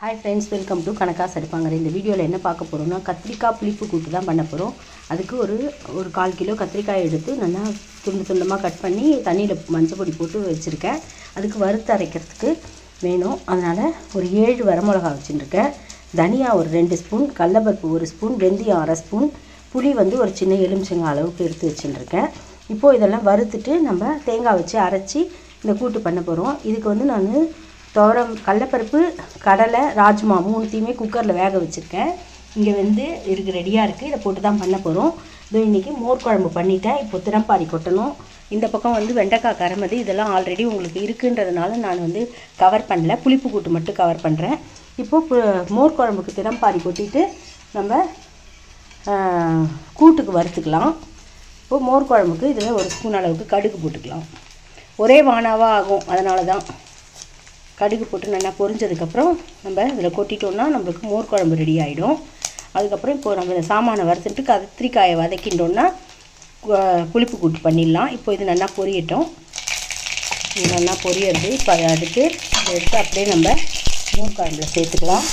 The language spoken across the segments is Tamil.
ஹாய் ஃப்ரெண்ட்ஸ் வெல்கம் டு கணக்கா சரிப்பாங்கிற இந்த வீடியோவில் என்ன பார்க்க போகிறோம்னா கத்திரிக்காய் புளிப்பு கூட்டு தான் பண்ண போகிறோம் அதுக்கு ஒரு ஒரு கால் கிலோ கத்திரிக்காய் எடுத்து நல்லா துண்டு துண்டமாக கட் பண்ணி தண்ணியில் மஞ்சள் பொடி போட்டு வச்சுருக்கேன் அதுக்கு வறுத்து அரைக்கிறதுக்கு வேணும் அதனால் ஒரு ஏழு வரமிளகா வச்சுருக்கேன் தனியா ஒரு ரெண்டு ஸ்பூன் கடலப்பருப்பு ஒரு ஸ்பூன் வெந்தயம் அரை ஸ்பூன் புளி வந்து ஒரு சின்ன எலுமிச்சங்க அளவுக்கு எடுத்து வச்சுருக்கேன் இப்போது இதெல்லாம் வறுத்துட்டு நம்ம தேங்காய் வச்சு அரைச்சி இந்த கூட்டு பண்ண போகிறோம் இதுக்கு வந்து நான் துவரம் கடலப்பருப்பு கடலை ராஜ்மா மூணுத்தையுமே குக்கரில் வேக வச்சுருக்கேன் இங்கே வந்து இருக்கு ரெடியாக இருக்குது இதை போட்டு தான் பண்ண போகிறோம் இதோ இன்றைக்கி மோர் குழம்பு பண்ணிட்டேன் இப்போ திறம்பாடி கொட்டணும் இந்த பக்கம் வந்து வெண்டைக்காய் கரமது இதெல்லாம் ஆல்ரெடி உங்களுக்கு இருக்குன்றதுனால நான் வந்து கவர் பண்ணல புளிப்பு கூட்டு மட்டும் கவர் பண்ணுறேன் இப்போது மோர் குழம்புக்கு திறம்பாடி கொட்டிட்டு நம்ம ஆஹ், கூட்டுக்கு வறுத்துக்கலாம் இப்போது மோர் குழம்புக்கு இதில் ஒரு ஸ்பூன் அளவுக்கு கடுகு போட்டுக்கலாம் ஒரே வானாவாக ஆகும் அதனால தான் கடுகு போட்டு நல்லா பொரிஞ்சதுக்கப்புறம் நம்ம இதில் கொட்டிட்டோம்னா நம்மளுக்கு மோர் குழம்பு ரெடி ஆகிடும் அதுக்கப்புறம் இப்போ நம்ம இந்த சாமானை வறுத்துட்டு கத்திரிக்காயை வதக்கிட்டோம்னா கு- புளிப்பு கூட்டு பண்ணிடலாம் இப்போ இது நல்லா பொரியட்டும் இது நல்லா பொரியறது இப்போ அதை அதுக்கு இதை எடுத்து அப்படியே நம்ம மோர் குழம்புல சேர்த்துக்கலாம்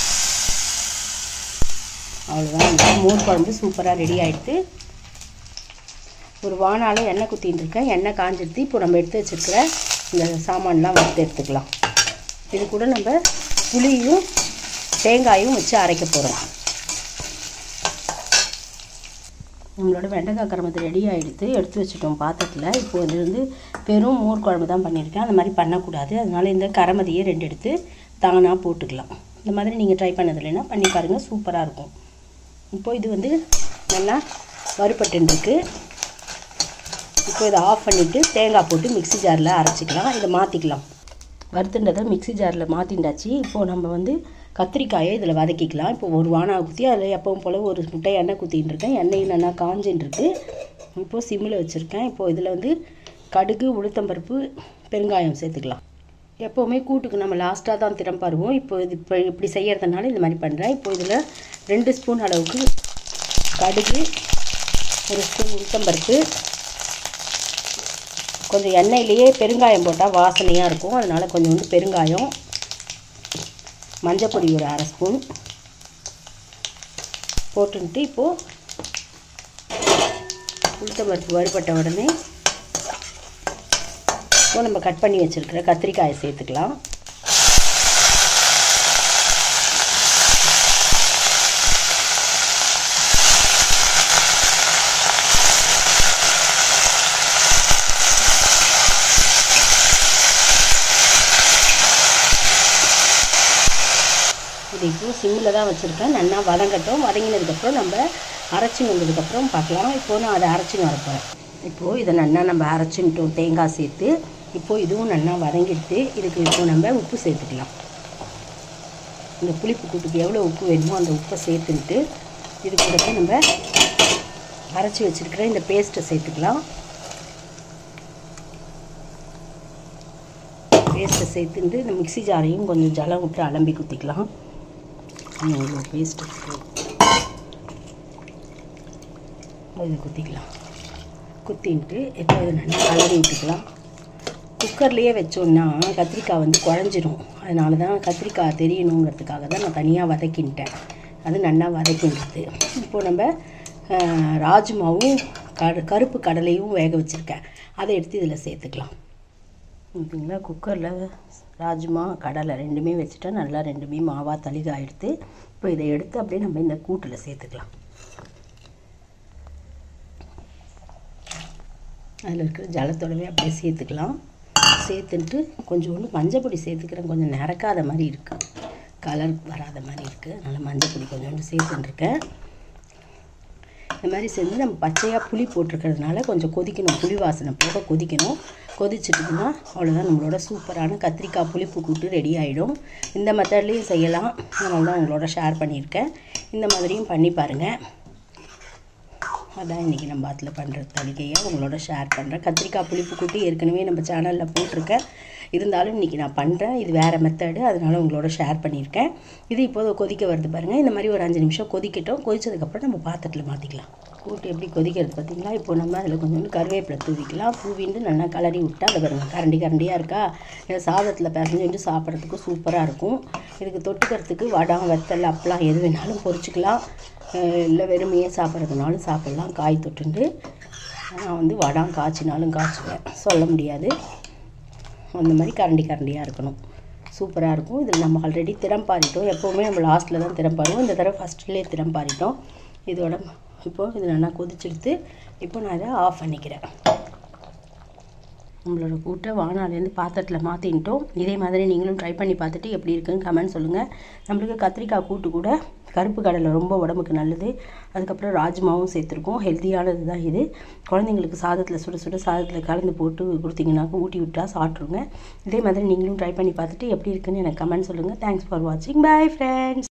அவ்வளோதான் இந்த மோர் குழம்பு சூப்பராக ரெடி ஆகிடுது ஒரு வானால எண்ணெய் குத்தின்னு இருக்கேன் எண்ணெய் காஞ்சிடுது இப்போ நம்ம எடுத்து வச்சிருக்கிற இந்த சாமான்லாம் வறுத்து எடுத்துக்கலாம் இது கூட நம்ம புளியும் தேங்காயும் வச்சு அரைக்க போகிறோம் நம்மளோட வெண்டைக்காய் கரமத்து ரெடி ஆகிடுது எடுத்து வச்சுட்டோம் பாத்திரத்தில் இப்போ இது வந்து வெறும் மோர் குழம்பு தான் பண்ணியிருக்கேன் அந்த மாதிரி பண்ணக்கூடாது அதனால இந்த கரமதியை ரெண்டு எடுத்து தானாக போட்டுக்கலாம் இந்த மாதிரி நீங்கள் ட்ரை பண்ணது இல்லைன்னா பண்ணி பாருங்கள் சூப்பராக இருக்கும் இப்போ இது வந்து நல்லா வறுபட்டுருக்கு இப்போ இதை ஆஃப் பண்ணிவிட்டு தேங்காய் போட்டு மிக்ஸி ஜாரில் அரைச்சிக்கலாம் இதை மாற்றிக்கலாம் வறுத்துன்றதை மிக்ஸி ஜாரில் மாற்றிண்டாச்சு இப்போது நம்ம வந்து கத்திரிக்காயை இதில் வதக்கிக்கலாம் இப்போ ஒரு வானா குத்தி அதில் எப்பவும் போல் ஒரு முட்டை எண்ணெய் குத்தின்னு இருக்கேன் எண்ணெயும் நல்லா காஞ்சின்னு இருக்கு இப்போது சிம்மில் வச்சுருக்கேன் இப்போது இதில் வந்து கடுகு உளுத்தம்பருப்பு பெருங்காயம் சேர்த்துக்கலாம் எப்போவுமே கூட்டுக்கு நம்ம லாஸ்ட்டாக தான் திறம் பருவோம் இப்போ இது இப்போ இப்படி செய்யறதுனால இந்த மாதிரி பண்ணுறேன் இப்போ இதில் ரெண்டு ஸ்பூன் அளவுக்கு கடுகு ஒரு ஸ்பூன் உளுத்தம்பருப்பு கொஞ்சம் எண்ணெயிலேயே பெருங்காயம் போட்டால் வாசனையாக இருக்கும் அதனால் கொஞ்சோண்டு பெருங்காயம் மஞ்சள் பொடி ஒரு அரை ஸ்பூன் போட்டுன்ட்டு இப்போது உளுத்தம்பருப்பு வறுபட்ட உடனே இப்போ நம்ம கட் பண்ணி வச்சுருக்கிற கத்திரிக்காயை சேர்த்துக்கலாம் இது இப்போ சிம்மில் தான் வச்சுருக்கேன் நல்லா வதங்கட்டும் வதங்கினதுக்கப்புறம் நம்ம அரைச்சின்னு வந்ததுக்கப்புறம் பார்க்கலாம் இப்போது நான் அதை அரைச்சின்னு வரப்போகிறேன் இப்போது இதை நல்லா நம்ம அரைச்சின்ட்டோம் தேங்காய் சேர்த்து இப்போது இதுவும் நல்லா வதங்கிடுது இதுக்கு இப்போ நம்ம உப்பு சேர்த்துக்கலாம் இந்த புளிப்பு கூட்டுக்கு எவ்வளோ உப்பு வேணுமோ அந்த உப்பை சேர்த்துன்ட்டு இது கூட போய் நம்ம அரைச்சி வச்சுருக்கிற இந்த பேஸ்ட்டை சேர்த்துக்கலாம் பேஸ்ட்டை சேர்த்துட்டு இந்த மிக்ஸி ஜாரையும் கொஞ்சம் ஜலம் விட்டு அலம்பி குத்திக்கலாம் இவ்வளோ பேஸ்ட் இது குத்திக்கலாம் குத்தின்ட்டு இப்போ இது நல்லா கலரி விட்டுக்கலாம் குக்கர்லேயே வச்சோன்னா கத்திரிக்காய் வந்து குழஞ்சிரும் அதனால தான் கத்திரிக்காய் தெரியணுங்கிறதுக்காக தான் நான் தனியாக வதக்கின்ட்டேன் அது நல்லா வதக்கின்றது இப்போது நம்ம ஆஹ், ராஜ்மாவும் கரு கருப்பு கடலையும் வேக வச்சுருக்கேன் அதை எடுத்து இதில் சேர்த்துக்கலாம் ஓகேங்களா குக்கரில் ராஜ்மா கடலை ரெண்டுமே வச்சுட்டா நல்லா ரெண்டுமே மாவாக தளிகா எடுத்து இப்போ இதை எடுத்து அப்படியே நம்ம இந்த கூட்டில் சேர்த்துக்கலாம் அதில் இருக்கிற ஜலத்தோடவே அப்படியே சேர்த்துக்கலாம் சேர்த்துட்டு கொஞ்சோண்டு மஞ்சள் பொடி சேர்த்துக்கிறேன் கொஞ்சம் நிறக்காத மாதிரி இருக்குது கலர் வராத மாதிரி இருக்குது அதனால் மஞ்சள் பொடி கொஞ்சோண்டு சேர்த்துட்டுருக்கேன் இந்த மாதிரி செஞ்சு நம்ம பச்சையாக புளி போட்டிருக்கிறதுனால கொஞ்சம் கொதிக்கணும் புளி வாசனை போக கொதிக்கணும் கொதிச்சிட்டுதுன்னா அவ்வளோதான் நம்மளோட சூப்பரான கத்திரிக்காய் புளிப்பு கூட்டு ரெடி ஆகிடும் இந்த மெத்தட்லேயும் செய்யலாம் அதனால தான் உங்களோட ஷேர் பண்ணியிருக்கேன் இந்த மாதிரியும் பண்ணி பாருங்கள் அதான் இன்றைக்கி நம்ம அதில் பண்ணுற தலிகையை உங்களோட ஷேர் பண்ணுறேன் கத்திரிக்காய் புளிப்பு கூட்டு ஏற்கனவே நம்ம சேனலில் போட்டிருக்கேன் இருந்தாலும் இன்றைக்கி நான் பண்ணுறேன் இது வேறு மெத்தடு அதனால உங்களோட ஷேர் பண்ணியிருக்கேன் இது இப்போது கொதிக்க வருது பாருங்கள் இந்த மாதிரி ஒரு அஞ்சு நிமிஷம் கொதிக்கட்டும் கொதிச்சதுக்கப்புறம் நம்ம பாத்திரத்தில் மாற்றிக்கலாம் கூட்டு எப்படி கொதிக்கிறது பார்த்தீங்களா இப்போ நம்ம அதில் கொஞ்சோண்டு கருவேப்பிலை தூவிக்கலாம் தூவிட்டு நல்லா கலரி விட்டா அதை பாருங்க கரண்டி கரண்டியாக இருக்கா இதை சாதத்தில் பிசைஞ்சுட்டு சாப்பிட்றதுக்கு சூப்பராக இருக்கும் இதுக்கு தொட்டுக்கிறதுக்கு வடம் வெத்தல் அப்பளம் எது வேணாலும் பொரிச்சுக்கலாம் அஹ் இல்லை வெறுமையே சாப்பிட்றதுனாலும் சாப்பிட்லாம் காய் தொட்டுண்டு நான் வந்து வடம் காய்ச்சினாலும் காய்ச்சுவேன் சொல்ல முடியாது அந்த மாதிரி கரண்டி கரண்டியாக இருக்கணும் சூப்பராக இருக்கும் இதில் நம்ம ஆல்ரெடி திறம் பாரிட்டோம் எப்போவுமே நம்ம லாஸ்ட்டில் தான் திறம் பாருவோம் இந்த தடவை ஃபஸ்ட்லேயே திறம் பாரிட்டோம் இதோட இப்போது இது நல்லா கொதிச்செடுத்து இப்போ நான் இதை ஆஃப் பண்ணிக்கிறேன் நம்மளோட கூட்டை வானாலேருந்து பாத்திரத்தில் மாற்றின்ட்டோம் இதே மாதிரி நீங்களும் ட்ரை பண்ணி பார்த்துட்டு எப்படி இருக்குன்னு கமெண்ட் சொல்லுங்கள் நம்மளுக்கு கத்திரிக்காய் கூட்டு கூட கருப்பு கடலை ரொம்ப உடம்புக்கு நல்லது அதுக்கப்புறம் ராஜ்மாவும் சேர்த்துருக்கோம் ஹெல்த்தியானது தான் இது குழந்தைங்களுக்கு சாதத்தில் சுட சுட சாதத்தில் கலந்து போட்டு கொடுத்தீங்கன்னாக்க ஊட்டி விட்டா சாப்பிட்ருங்க இதே மாதிரி நீங்களும் ட்ரை பண்ணி பார்த்துட்டு எப்படி இருக்குன்னு எனக்கு கமெண்ட் சொல்லுங்கள் தேங்க்ஸ் ஃபார் வாட்சிங் பை ஃப்ரெண்ட்ஸ்